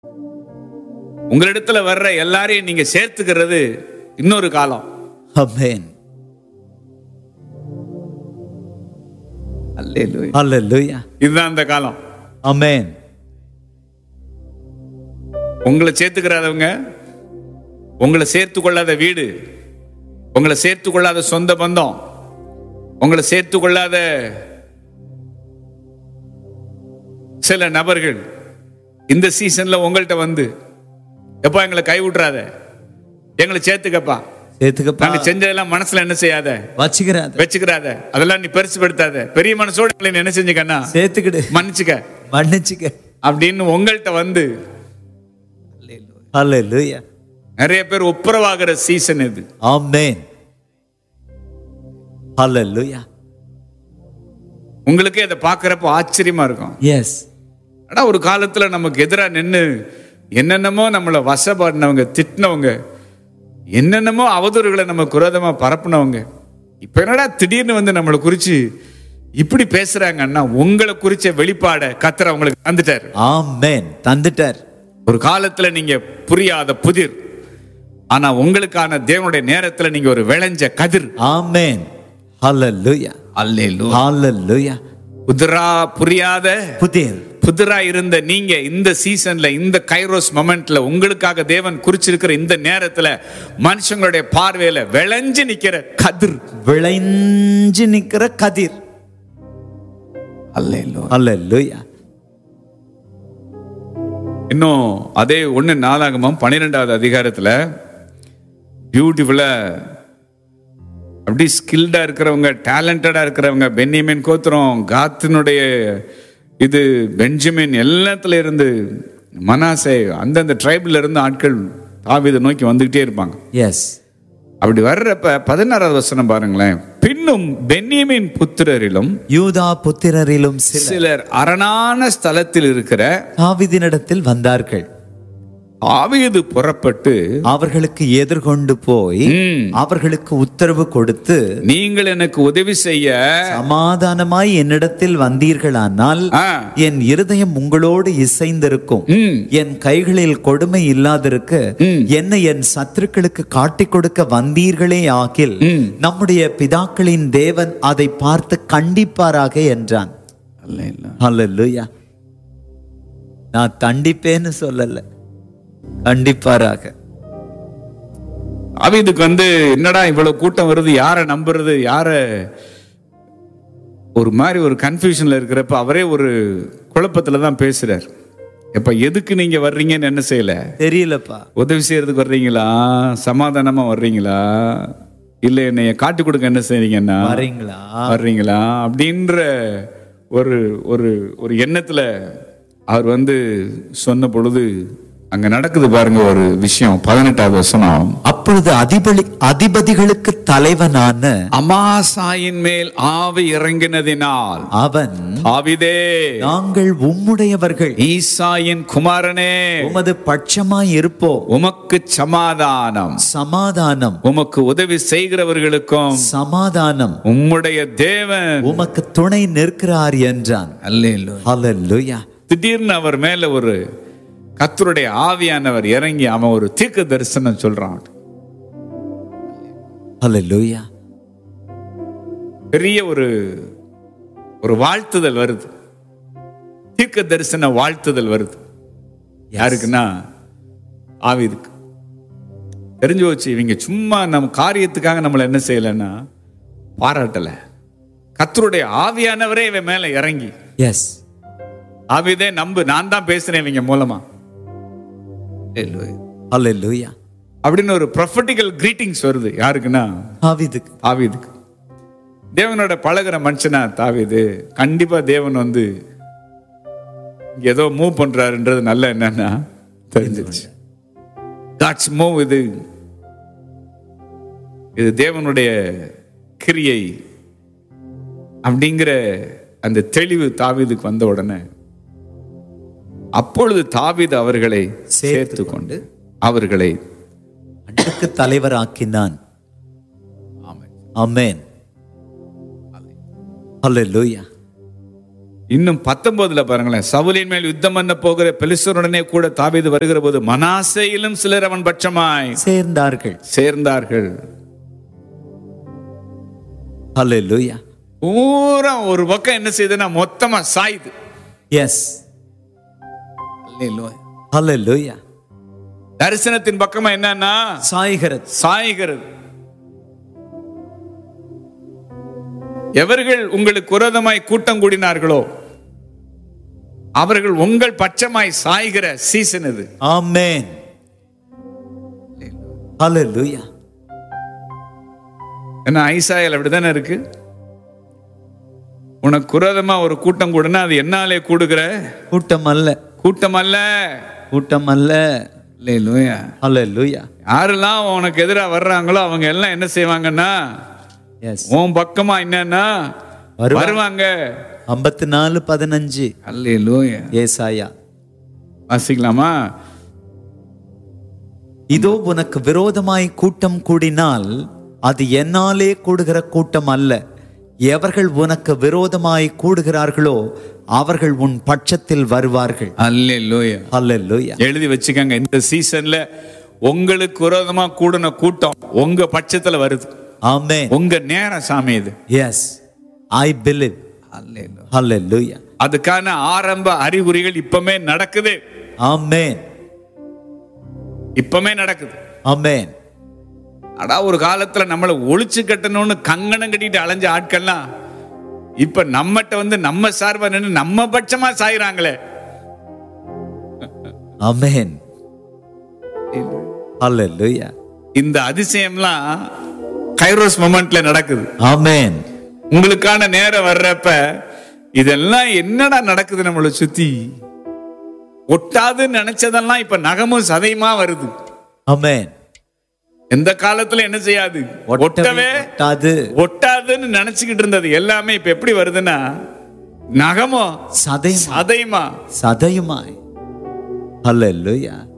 உங்களிடத்துல வர்ற எல்லாரையும் நீங்க சேர்த்துக்கிறது இன்னொரு காலம் Amen. அல்லேலூயா. Hallelujah. இதுதான் அந்த காலம் Amen. உங்களை சேர்த்துக்கிறாதவங்க உங்களை சேர்த்து கொள்ளாத வீடு உங்களை சேர்த்து கொள்ளாத சொந்த பந்தம் உங்களை சேர்த்து கொள்ளாத சில நபர்கள் இந்த சீசன்ல உங்கள்கிட்ட வந்து எப்பா எங்களை கை விட்டுறாத எங்களை சேர்த்துக்கப்பா சேர்த்துக்கப்பா நாங்க செஞ்சதெல்லாம் மனசுல என்ன செய்யாத வச்சுக்கிறாத வச்சுக்கிறாத அதெல்லாம் நீ பெருசுபடுத்தாத பெரிய மனசோட எங்களை நீ என்ன செஞ்சுக்கண்ணா சேர்த்துக்கிடு மன்னிச்சுக்க மன்னிச்சுக்க அப்படின்னு உங்கள்கிட்ட வந்து Hallelujah. நிறைய பேர் ஒப்புரவாகிற சீசன் இது Amen. Hallelujah. உங்களுக்கே அதை பார்க்கறப்ப ஆச்சரியமா இருக்கும் Yes. ஆனா ஒரு காலத்துல நமக்கு எதிரா நின்னு என்னென்னமோ நம்மளை வசப்பாடினவங்க திட்டினவங்க என்னென்னமோ அவதூறுகளை நம்ம குரோதமா பரப்புனவங்க இப்ப என்னடா திடீர்னு வந்து நம்மளை குறிச்சு இப்படி பேசுறாங்கன்னா உங்களை குறிச்ச வெளிப்பாட கத்தர் அவங்களுக்கு தந்துட்டாரு Amen. தந்துட்டார் ஒரு காலத்துல நீங்க புரியாத புதிர் ஆனா உங்களுக்கான தேவனுடைய நேரத்துல நீங்க ஒரு விளைஞ்ச கதிர் Amen. Hallelujah. அல்லேலூ Hallelujah. புதிரா புரியாத புதிர் புதிரா இருந்த நீங்க இந்த சீசன்ல இந்த கைரோஸ் மொமெண்ட்ல உங்களுக்காக தேவன் குறிச்சிருக்கிற இந்த நேரத்துல மனுஷங்களுடைய பார்வையில விளைஞ்சு நிக்கிற கதிர் விளைஞ்சு நிக்கிற கதிர் அல்லேலூ Hallelujah. இன்னும் அதே ஒண்ணு நாளாகமும் பன்னிரெண்டாவது அதிகாரத்துல பியூட்டிஃபுல்லா அப்படி ஸ்கில்டா இருக்கிறவங்க டேலண்டடா இருக்கிறவங்க பென்னியமின் கோத்திரம் காத்தினுடைய இது பெஞ்சமின் எல்லாத்துல இருந்து மனாசே அந்தந்த ட்ரைபில் இருந்து ஆட்கள் தாவீதை நோக்கி வந்துகிட்டே இருப்பாங்க Yes. அப்படி வர்றப்ப பதினாறாவது வசனம் பாருங்களேன் பின்னும் பென்னியமின் புத்திரரிலும் யூதா புத்திரரிலும் சில சிலர் அரணான ஸ்தலத்தில் இருக்கிற தாவீதினிடத்தில் வந்தார்கள் ஆவியது புறப்பட்டு அவர்களுக்கு எதிர்கொண்டு போய் ம், அவர்களுக்கு உத்தரவு கொடுத்து நீங்கள் எனக்கு உதவி செய்ய சமாதானமாய் என்னிடத்தில் வந்தீர்களானால் ஆ, என் இருதயம் உங்களோடு இசைந்திருக்கும் ம், என் கைகளில் கொடுமை இல்லாதிருக்க ம். என்னை என் சத்துருக்களுக்கு காட்டிக் கொடுக்க வந்தீர்களே ஆகில் ம். நம்முடைய பிதாக்களின் தேவன் அதை பார்த்து கண்டிப்பாராக என்றான் அல்லேலூயா நான் தண்டிப்பேன்னு சொல்லல கண்டிப்பாராக ஆவிதுக்கு வந்து என்னடா இவ்வளவு கூட்டம் வருது யாரை நம்புறது யார ஒரு மாதிரி ஒரு கன்ஃபியூஷன்ல இருக்கிறப்ப அவரே ஒரு குழப்பத்துல தான் பேசுறார் எப்ப எதுக்கு நீங்க வர்றீங்கன்னு என்ன செய்யல தெரியலப்பா உதவி செய்யறதுக்கு வர்றீங்களா சமாதானமா வர்றீங்களா இல்ல என்னைய காட்டி கொடுக்க என்ன செய்றீங்கன்னா வரீங்களா வர்றீங்களா அப்படின்ற ஒரு ஒரு ஒரு எண்ணத்துல அவர் வந்து சொன்ன பொழுது அங்க நடக்குது பாருங்க ஒரு விஷயம் பதினெட்டாவது வசனம் அப்பொழுது அதிபதி அதிபதிகளுக்கு தலைவனான அமாசாயின் மேல் ஆவி இறங்கினதினால் அவன் ஆவிதே நாங்கள் உம்முடையவர்கள் ஈசாயின் குமாரனே உமது பட்சமாய் இருப்போம் உமக்கு சமாதானம் சமாதானம் உமக்கு உதவி செய்கிறவர்களுக்கும் சமாதானம் உம்முடைய தேவன் உமக்கு துணை நிற்கிறார் என்றான் அல்லேலூயா ஹalleluya திடீர்னு அவர் மேல ஒரு கத்தருடைய ஆவியானவர் இறங்கி அவன் ஒரு தீர்க்க தரிசனம் சொல்றான் ஹalleluya பெரிய ஒரு ஒரு வாழ்த்துதல் வருது தீர்க்க தரிசன வாழ்த்துதல் வருது யாருக்குன்னா ஆவிதுக்கு தெரிஞ்சு வச்சு இவங்க சும்மா நம்ம காரியத்துக்காக நம்மளை என்ன செய்யலைன்னா பாராட்டல கத்தருடைய ஆவியானவரே இவன் மேல இறங்கி எஸ் ஆவிதே நம்பு நான் தான் பேசுறேன் இவங்க மூலமா ஹalleluya அப்படின்னு ஒரு ப்ரொஃபட்டிக்கல் கிரீட்டிங்ஸ் வருது யாருக்குன்னா ஆவிதுக்கு தாவீதுக்கு தேவனோட பழகுற மனுஷனா தாவீது கண்டிப்பா தேவன் வந்து இங்க ஏதோ மூவ் பண்றாருன்றது நல்ல என்னன்னா தெரிஞ்சிருச்சு காட்ஸ் மூவ் இது இது தேவனுடைய கிரியை அப்படிங்கிற அந்த தெளிவு தாவீதுக்கு வந்த உடனே அப்பொழுது தாவீது அவர்களை சேர்த்து கொண்டு அவர்களை அன்றுக்கு தலைவராக்கினான் ஆமென் ஹalleluya இன்னும் பத்தொன்பதுல பாருங்களேன் சவுலின் மேல் யுத்தம் பண்ண போகிற பெலிசருடனே கூட தாவீது வருகிற போது மனாசையிலும் சிலர் அவன் பட்சமாய் சேர்ந்தார்கள் சேர்ந்தார்கள் ஹalleluya பூரா ஒரு பக்கம் என்ன செய்யுதுன்னா மொத்தமா சாயுது எஸ் ஹalleluya தரிசனத்தின் பக்கமா என்னன்னா சாய்கிறது சாய்கிறது எவர்கள் உங்களுக்கு விரோதமாய் கூட்டம் கூடினார்களோ அவர்கள் உங்கள் பட்சமாய் சாய்கிற சீசன் இது ஆமென் ஹalleluya ஏன்னா ஐசாயல் அப்படிதானே இருக்கு உனக்கு குரோதமா ஒரு கூட்டம் கூடுனா அது என்னாலே கூடுகிற கூட்டம் அல்ல கூட்டம் அல்ல கூட்டம் அல்ல இல்லையா ஹalleluya யாரெல்லாம் உனக்கு எதிராக வர்றாங்களோ அவங்க எல்லாம் என்ன செய்வாங்கன்னா எஸ் உன் பக்கமா என்னன்னா வருவாங்க. வருவாங்க ஐம்பத்தி நாலு பதினஞ்சு அல்லேலூயா ஏசாயா வாசிக்கலாமா இதோ உனக்கு விரோதமாய் கூட்டம் கூடினால் அது என்னாலே கூடுகிற கூட்டம் அல்ல எவர்கள் உனக்கு விரோதமாய் கூடுகிறார்களோ அவர்கள் உன் பட்சத்தில் வருவார்கள் அல்லேலூயா ஹalleluya எழுதி வச்சுக்கோங்க இந்த சீசன்ல உங்களுக்கு விரோதமா கூடின கூட்டம் உங்க பட்சத்துல வருது ஆமென் உங்க நேரம் சாமி இது எஸ் ஐ பிலீவ் ஹalleluya அதுக்கான ஆரம்ப அறிகுறிகள் இப்பமே நடக்குது ஆமென் இப்பமே நடக்குது ஆமென் அடா ஒரு காலத்துல நம்மளை ஒளிச்சு கட்டணும்னு கங்கணம் கட்டிட்டு அலைஞ்ச ஆட்கள்லாம் இப்ப நம்மகிட்ட வந்து நம்ம சார்பா நின்று நம்ம பட்சமா சாயிறாங்களே ஆமென் ஹalleluya இந்த அதிசயம்லாம் கைரோஸ் மொமெண்ட்ல நடக்குது ஆமென் உங்களுக்கான நேரம் வர்றப்ப இதெல்லாம் என்னடா நடக்குது நம்மளை சுத்தி ஒட்டாதுன்னு நினைச்சதெல்லாம் இப்ப நகமும் சதையுமா வருது ஆமென் எந்த காலத்துல என்ன செய்யாது ஒட்டவே ஒட்டாது ஒட்டாதுன்னு நினைச்சுக்கிட்டு இருந்தது எல்லாமே இப்ப எப்படி வருதுன்னா நகமும் சதையும் சதையுமா சதையுமாய் ஹalleluya